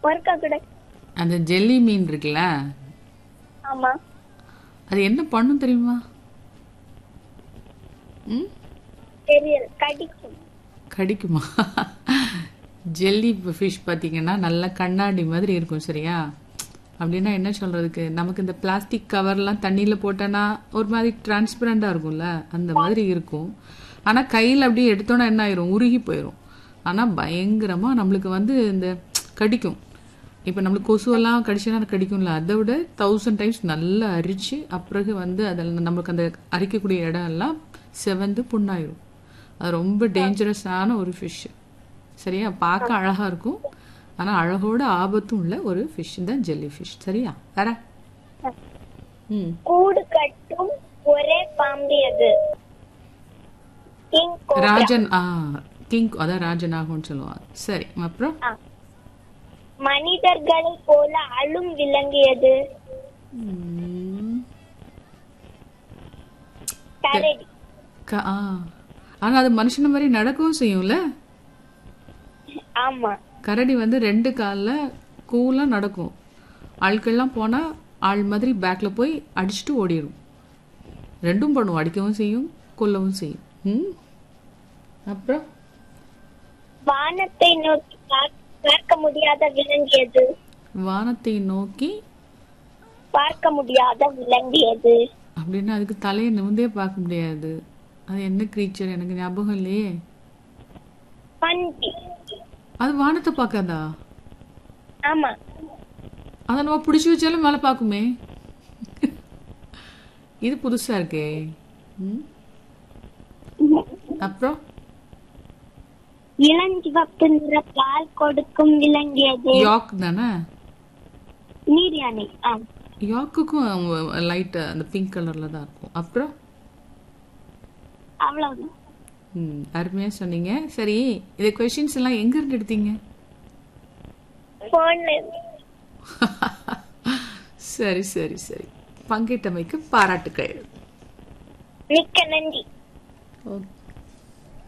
ஒர்க்கா கூட அந்த ஜெல்லி மீன் இருக்குல்ல ஆமா அது என்ன பண்ணும் தெரியுமா ம் தெரியல கடிக்கும் கடிக்குமா ஜெல்லி ஃபிஷ் பார்த்தீங்கன்னா நல்லா கண்ணாடி மாதிரி இருக்கும் சரியா அப்படின்னா என்ன சொல்றதுக்கு நமக்கு இந்த பிளாஸ்டிக் கவர்லாம் தண்ணியில் போட்டோன்னா ஒரு மாதிரி டிரான்ஸ்பரண்டாக இருக்கும்ல அந்த மாதிரி இருக்கும் ஆனால் கையில் அப்படியே எடுத்தோன்னா என்ன ஆயிரும் உருகி போயிடும் ஆனால் பயங்கரமாக நம்மளுக்கு வந்து இந்த கடிக்கும் இப்போ நம்மளுக்கு கொசுவெல்லாம் கடிச்சுன்னா கடிக்கும்ல அதை விட தௌசண்ட் டைம்ஸ் நல்லா அரிச்சு அப்பிறகு வந்து அதில் நம்மளுக்கு அந்த அரிக்கக்கூடிய இடம் எல்லாம் செவந்து புண்ணாயிரும் அது ரொம்ப டேஞ்சரஸான ஒரு ஃபிஷ் சரியா பார்க்க அழகா இருக்கும் ஆனா அழகோட ஆபத்தும் உள்ள ஒரு ஃபிஷ் தான் ஜெல்லி ஃபிஷ் சரியா வேற ம் கூடு கட்டும் ஒரே பாம்பு எது கிங் கோப்ரா. ராஜன் ஆ கிங் அதான் ராஜன் ஆகும்னு சொல்லுவாங்க சரி அப்புறம் ஆ. மனிதர்களை போல அழும் விலங்கு எது ம், கரடி க- ஆ ஆனா அது மனுஷன மாதிரி நடக்கவும் செய்யும்ல ஆமா கரடி வந்து ரெண்டு காலில் கூலாக நடக்கும் ஆட்கள்லாம் போனால் ஆள் மாதிரி பேக்கில் போய் அடிச்சுட்டு ஓடிடும் ரெண்டும் பண்ணும் அடிக்கவும் செய்யும் கொல்லவும் செய்யும் ம் அப்புறம் வானத்தை நோக்கி பார்- பார்க்க முடியாத விலங்கு எது வானத்தை நோக்கி பார்க்க முடியாத விலங்கு எது அப்படின்னா அதுக்கு தலையை நிமிந்தே பார்க்க முடியாது அது என்ன க்ரீச்சர் எனக்கு ஞாபகம் இல்லையே பன்றி அது வானத்தை பார்க்காதா ஆமா அதை நம்ம பிடிச்சி வச்சாலும் மேலே பார்க்குமே இது புதுசா இருக்கே ம் அப்புறம் இளஞ்சிவப்பு நிற பால் கொடுக்கும் விலங்கு எது யாக் தானே நீர் யானை ஆ. யாக்குக்கும் லைட் அந்த பிங்க் கலர்ல தான் இருக்கும் அப்புறம் அவ்வளவுதான் ம் அருமையா சொன்னீங்க சரி இந்த கொஷின்ஸ் எல்லாம் எங்க இருந்து எடுத்தீங்க போன்ல சரி சரி சரி பங்கேற்றமைக்கு பாராட்டுக்கள் மிக்க நன்றி ஓகே